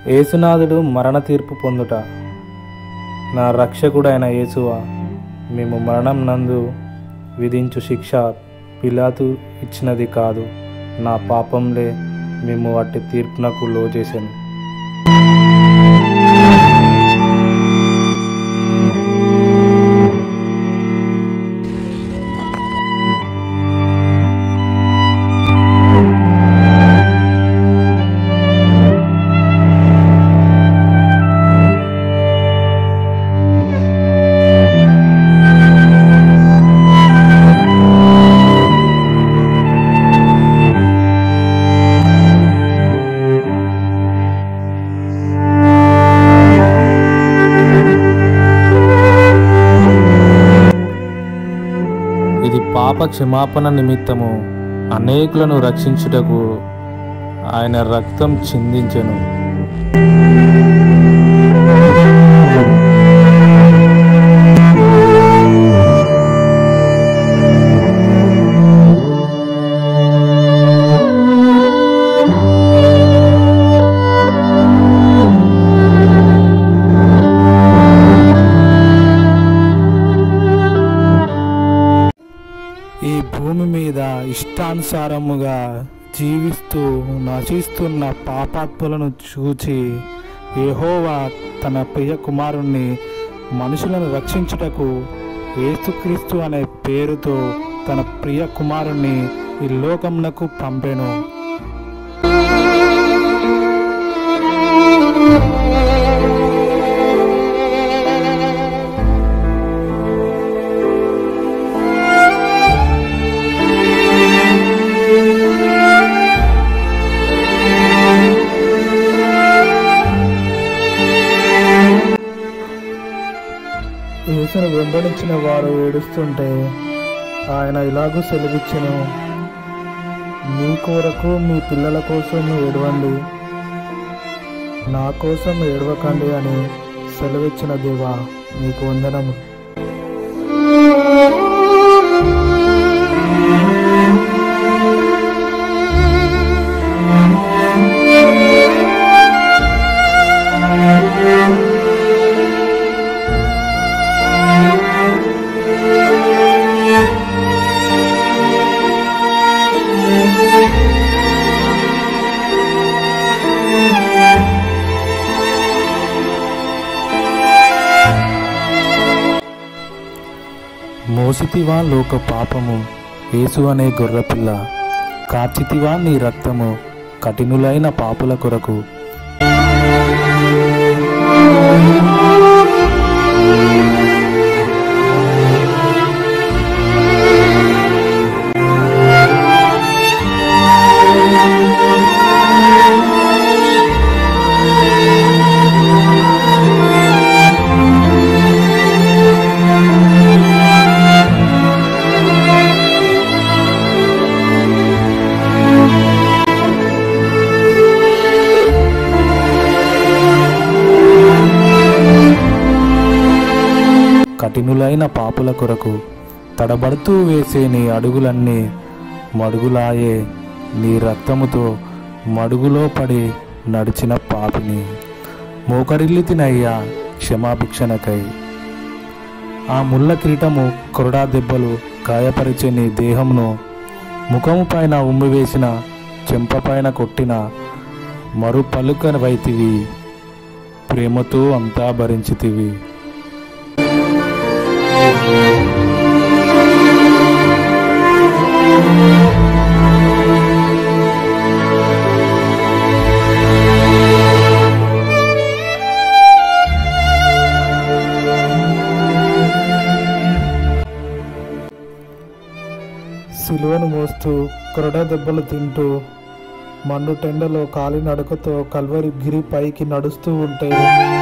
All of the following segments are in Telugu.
యేసునాథుడు మరణ తీర్పు పొందుట నా రక్షకుడైన యేసువా మేము మరణం నందు విధించు శిక్ష పిలాతు ఇచ్చినది కాదు నా పాపంలే మేము వాటి తీర్పునకు లోచేసాను ఇది పాప క్షమాపణ నిమిత్తము అనేకులను రక్షించుటకు ఆయన రక్తం చిందించెను ఈ భూమి మీద ఇష్టానుసారముగా జీవిస్తూ నశిస్తున్న పాపాత్ములను చూచి యెహోవా తన ప్రియ కుమారుణ్ణి మనుషులను రక్షించుటకు యేసుక్రీస్తు అనే పేరుతో తన ప్రియ కుమారుణ్ణి ఈ లోకమునకు పంపెను యేసును వెంబడించిన వారు ఏడుస్తుంటే ఆయన ఇలాగూ సెలవిచ్చెను మీ కొరకు మీ పిల్లల కోసం ఏడవండి నా కోసం ఏడవకండి అని సెలవిచ్చిన దేవా నీకు వందనము మోసితివా లోక పాపము యేసు అనే గొర్రెపిల్ల కార్చితివా నీ రక్తము కఠినులైన పాపుల కొరకు కఠినులైన పాపుల కొరకు తడబడుతూ వేసే నీ అడుగులన్నీ మడుగులాయే నీ రక్తముతో మడుగులో పడి నడిచిన పాపిని మోకరిల్లి తినయ్యా క్షమాభిక్షణకై ఆ ముళ్ళ కిరీటము కొరడా దెబ్బలు గాయపరిచే నీ దేహమును ముఖము పైన ఉమ్మివేసిన చెంపపైన కొట్టిన మరు పలుకన వైతివి ప్రేమతో అంతా భరించితివి సిలువను మోస్తూ కొరడా దెబ్బలు తింటూ మండు టెండలో కాలి నడకతో కల్వరి గిరి పైకి నడుస్తూ ఉంటే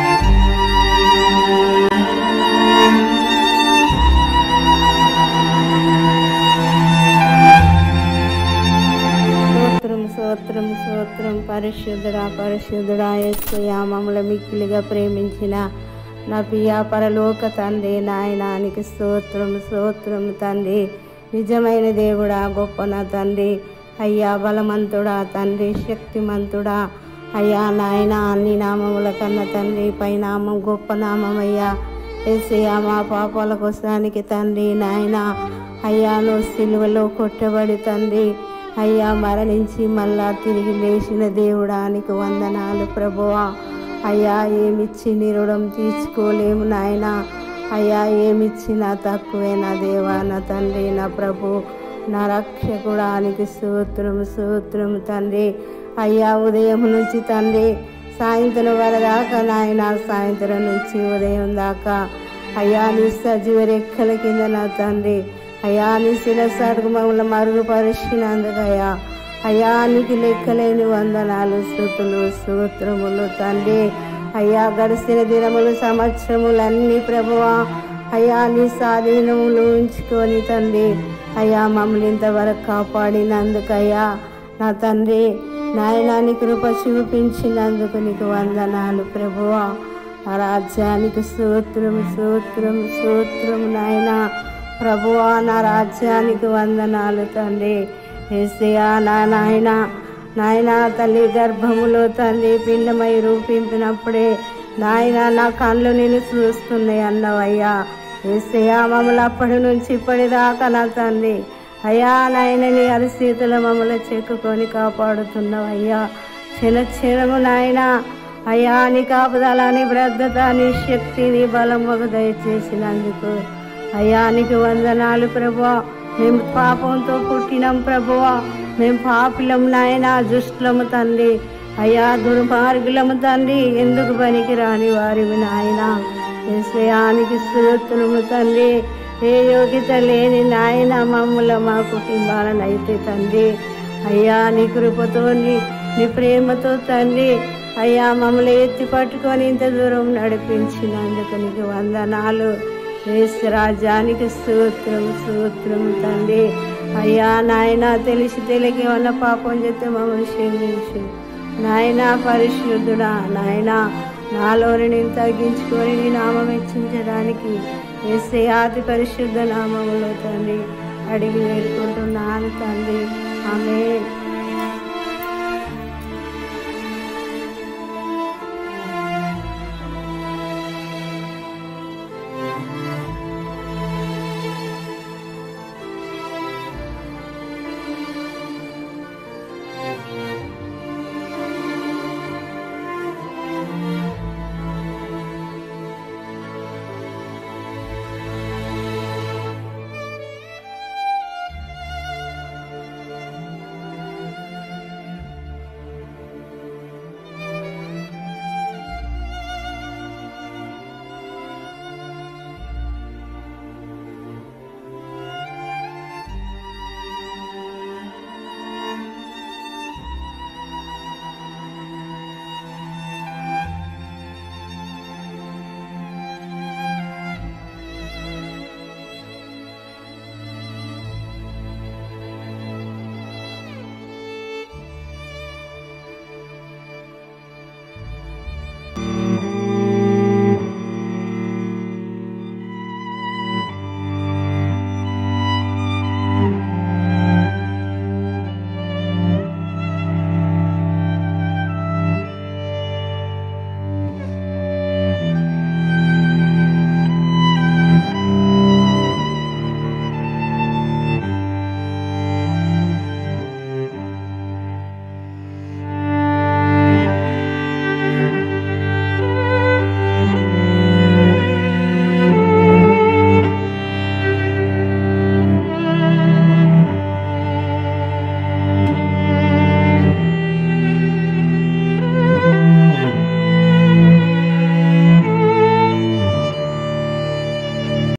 స్తోత్రం స్తోత్రం స్తోత్రం పరిశుద్ధుడా పరిశుద్ధుడా ఎస్సయ్యా మమ్మల్ని మిక్కిలిగా ప్రేమించిన నా ప్రియ పరలోక తండ్రి నాయనానికి స్తోత్రం స్తోత్రం తండ్రి నిజమైన దేవుడా గొప్ప నా తండ్రి అయ్యా బలమంతుడా తండ్రి శక్తిమంతుడా అయ్యా నాయన అన్ని నామముల కన్న తండ్రి పై నామం గొప్ప నామం అయ్యా ఏసయ్యా మా పాపాల కోసానికి తండ్రి నాయన అయ్యా నువ్వు సిలువలో కొట్టబడి తండ్రి అయ్యా మరణించి మళ్ళా తిరిగి లేచిన దేవుడానికి వందనాలు ప్రభువా అయ్యా ఏమిచ్చి నీ రుణం తీర్చుకోలేము నాయన అయ్యా ఏమిచ్చినా తక్కువే నా దేవా నా తండ్రి నా ప్రభు నా రక్షకుడానికి సూత్రం సూత్రం తండ్రి అయ్యా ఉదయం నుంచి తండ్రి సాయంత్రం వరదాకా నాయన సాయంత్రం నుంచి ఉదయం దాకా అయ్యా నీ సజీవ రెక్కల కింద నా తండ్రి అయ్యా నీ శిరసాడుకు మమ్మల్ని మరుగుపరిచినందుకు అయ్యా అయ్యా నీకు లెక్కలేని వందనాలు స్థుతులు సూత్రములు తండ్రి అయ్యా గడిచిన దినములు సంవత్సరములు అన్ని ప్రభువా అయ్యా నీ స్వాధీనములు ఉంచుకొని తండ్రి అయ్యా మమ్మల్ని ఇంతవరకు కాపాడినందుకయ్యా నా తండ్రి నాయనాని కృప చూపించినందుకు నీకు వందనాలు ప్రభువా ఆ రాజ్యానికి సూత్రం సూత్రం సూత్రం నాయన ప్రభువా నా రాజ్యానికి వందనాలు తండ్రి ఏసయా నా నాయన నాయన తల్లి గర్భములో తండ్రి పిండమై రూపింపినప్పుడే నాయన నా కళ్ళు నేను చూస్తున్నాయి అన్నవయ్యా ఏసయ్యా మమ్మల్ని అప్పటి నుంచి ఇప్పటిదాకా నా తండ్రి అయ్యా నాయన నీ అరిస్థితుల మమ్మల్ని చెక్కుకొని కాపాడుతున్నావయ్యా చిన్న చిన్నము నాయన అయ్యా నీ కాపుదల నీ భద్రత నీ శక్తి నీ బలం మాకు దయచేసినందుకు అయ్యా నీకు వందనాలు ప్రభువా మేము పాపంతో పుట్టినాం ప్రభువా మేము పాపులం నాయన దుష్టులము తండ్రి అయ్యా దుర్మార్గులము తండ్రి ఎందుకు పనికి రాని వారివి నాయన విషయానికి స్తోత్రము తండ్రి ఏ యోగ్యత లేని నాయన మమ్ముల మా కుటుంబాలను అయితే తండ్రి అయ్యా నీ కృపతో నీ నీ ప్రేమతో తండ్రి అయ్యా మమ్మల్ని ఎత్తి పట్టుకొని ఇంత దూరం నడిపించినందుకు నీకు వందనాలు వేసు రాజ్యానికి సూత్రం సూత్రం తండ్రి అయ్యా నాయన తెలిసి తెలియక ఏమన్నా పాపం చేస్తే మమ్మల్ని క్షమించు నాయన పరిశుద్ధుడా నాయన నాలోని నేను తగ్గించుకొని నీ నామం హెచ్చించడానికి వేసే ఆది పరిశుద్ధ నామములో తండ్రి అడిగి వేడుకుంటున్నాను తండ్రి ఆమె